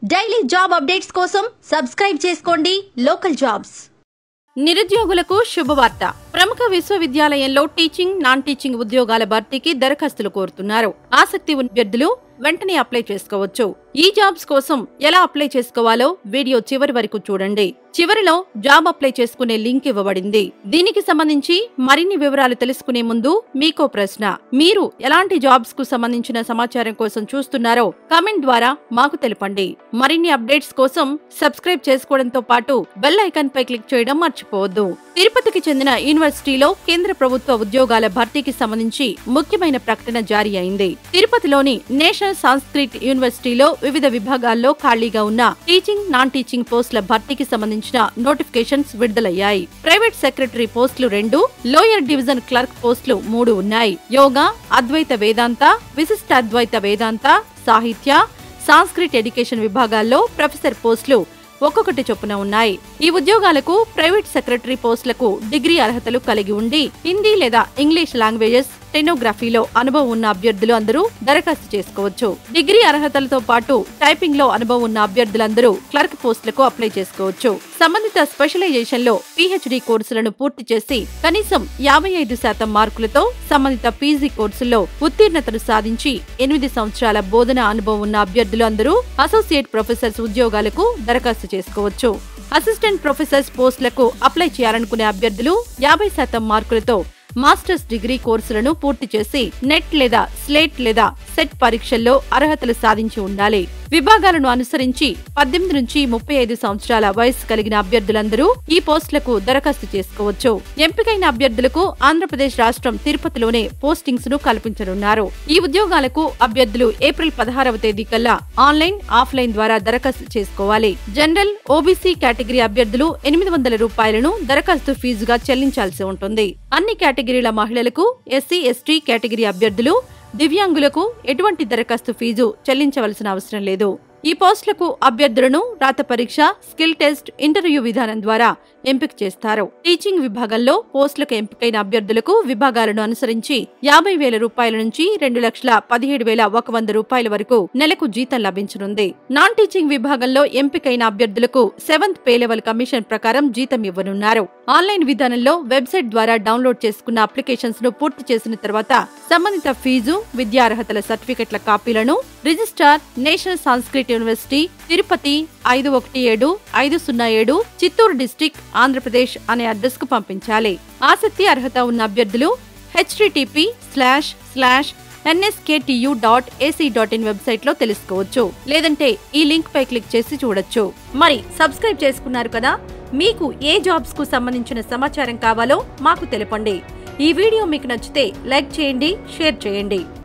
daily job updates కోసం subscribe చేసుకోండి local jobs నిరుద్యోగులకు శుభవార్త ప్రముఖ విశ్వవిద్యాలయంలో టీచింగ్ నాన్ టీచింగ్ ఉద్యోగాల భర్తీకి దరఖాస్తులు కోరుతున్నారు ఆసక్తి ఉన్న అభ్యర్థులు వెంటనే అప్లై చేసుకోవచ్చు ఈ జాబ్స్ కోసం ఎలా అప్లై చేసుకోవాలో వీడియో చివరి వరకు చూడండి చివరిలో జాబ్ అప్లై చేసుకునే లింక్ ఇవ్వబడింది దీనికి సంబంధించి మరిన్ని వివరాలు తెలుసుకునే ముందు మీకో ప్రశ్న మీరు ఎలాంటి జాబ్స్ కు సంబంధించిన సమాచారం కోసం చూస్తున్నారో కామెంట్ ద్వారా మాకు తెలపండి మరిన్ని అప్డేట్స్ కోసం సబ్స్క్రైబ్ చేసుకోవడంతో పాటు బెల్ ఐకాన్ పై క్లిక్ చేయడం మర్చిపోవద్దు తిరుపతికి చెందిన యూనివర్సిటీలో కేంద్ర ప్రభుత్వ ఉద్యోగాల భర్తీకి సంబంధించి ముఖ్యమైన ప్రకటన జారీ అయింది తిరుపతిలోని నేషనల్ సాంస్క్రిట్ యూనివర్సిటీలో వివిధ విభాగాల్లో ఖాళీగా ఉన్న టీచింగ్ నాన్ టీచింగ్ పోస్టుల భర్తీకి సంబంధించిన నోటిఫికేషన్స్ విడుదలయ్యాయి ప్రైవేట్ సెక్రటరీ పోస్టులు రెండు లోయర్ డివిజన్ క్లర్క్ పోస్టులు మూడు ఉన్నాయి యోగా అద్వైత వేదాంత విశిష్ట అద్వైత వేదాంత సాహిత్య సాంస్క్రిట్ ఎడ్యుకేషన్ విభాగాల్లో ప్రొఫెసర్ పోస్టులు ఒక్కొక్కటి చొప్పున ఉన్నాయి ఈ ఉద్యోగాలకు ప్రైవేట్ సెక్రటరీ పోస్టులకు డిగ్రీ అర్హతలు కలిగి ఉండి హిందీ లేదా ఇంగ్లీష్ లాంగ్వేజెస్ స్టెనోగ్రఫీలో అనుభవం ఉన్న అభ్యర్థులు అందరూ దరఖాస్తు చేసుకోవచ్చు డిగ్రీ అర్హతలతో పాటు టైపింగ్ లో అనుభవం ఉన్న అభ్యర్థులందరూ క్లర్క్ పోస్టులకు అప్లై చేసుకోవచ్చు సంబంధిత స్పెషలైజేషన్ లో పిహెచ్డి కోర్సులను పూర్తి చేసి కనీసం యాభై ఐదు శాతం మార్కులతో సంబంధిత పీజీ కోర్సుల్లో ఉత్తీర్ణతను సాధించి ఎనిమిది సంవత్సరాల బోధన అనుభవం ఉన్న అభ్యర్థులు అందరూ అసోసియేట్ ప్రొఫెసర్స్ ఉద్యోగాలకు దరఖాస్తు చేసుకోవచ్చు అసిస్టెంట్ ప్రొఫెసర్స్ పోస్టులకు అప్లై చేయాలనుకునే అభ్యర్థులు యాభై శాతం మార్కులతో మాస్టర్స్ డిగ్రీ కోర్సులను పూర్తి చేసి నెట్ లేదా స్లేట్ లేదా సెట్ పరీక్షల్లో అర్హతలు సాధించి ఉండాలి విభాగాలను అనుసరించి పద్దెనిమిది నుంచి ముప్పై ఐదు సంవత్సరాల వయసు కలిగిన అభ్యర్థులందరూ ఈ పోస్టులకు దరఖాస్తు చేసుకోవచ్చు ఎంపికైన అభ్యర్థులకు ఆంధ్రప్రదేశ్ రాష్ట్రం తిరుపతిలోనే పోస్టింగ్స్ ను కల్పించనున్నారు ఈ ఉద్యోగాలకు అభ్యర్థులు ఏప్రిల్ పదహారవ తేదీ కల్లా ఆన్లైన్ ఆఫ్లైన్ ద్వారా దరఖాస్తు చేసుకోవాలి జనరల్ ఓబీసీ కేటగిరీ అభ్యర్థులు ఎనిమిది వందల రూపాయలను దరఖాస్తు ఫీజుగా చెల్లించాల్సి ఉంటుంది అన్ని కేటగిరీల మహిళలకు ఎస్సీ ఎస్టీ కేటగిరీ అభ్యర్థులు దివ్యాంగులకు ఎటువంటి దరఖాస్తు ఫీజు చెల్లించవలసిన అవసరం లేదు ఈ పోస్టులకు అభ్యర్థులను రాత పరీక్ష స్కిల్ టెస్ట్ ఇంటర్వ్యూ విధానం ద్వారా ఎంపిక చేస్తారు టీచింగ్ విభాగంలో పోస్టులకు ఎంపికైన అభ్యర్థులకు విభాగాలను అనుసరించి యాభై వేల రూపాయల నుంచి రెండు లక్షల పదిహేడు వేల ఒక వంద రూపాయల వరకు నెలకు జీతం లభించనుంది నాన్ టీచింగ్ విభాగంలో ఎంపికైన అభ్యర్థులకు సెవెంత్ పే లెవెల్ కమిషన్ ప్రకారం జీతం ఇవ్వనున్నారు ఆన్లైన్ విధానంలో వెబ్సైట్ ద్వారా డౌన్లోడ్ చేసుకున్న అప్లికేషన్స్ ను పూర్తి చేసిన తర్వాత సంబంధిత ఫీజు విద్యార్హతల సర్టిఫికెట్ల కాపీలను registrar national Sanskrit university Tirupati ఐదు ఒకటి ఏడు ఐదు సున్నా ఏడు చిత్తూరు డిస్టిక్ ఆంధ్రప్రదేశ్ అనే అడ్రస్ కు పంపించాలి ఆసక్తి అర్హత ఉన్న అభ్యర్థులు HTTP slash slash NSKTU dot AC dot in website లో తెలుసుకోవచ్చు లేదంటే ఈ లింక్ పై క్లిక్ చేసి చూడొచ్చు మరి సబ్స్క్రైబ్ చేసుకున్నారు కదా మీకు ఏ జాబ్స్ కు సంబంధించిన సమాచారం కావాలో మాకు తెలపండి ఈ వీడియో మీకు నచ్చితే లైక్ చేయండి షేర్ చేయండి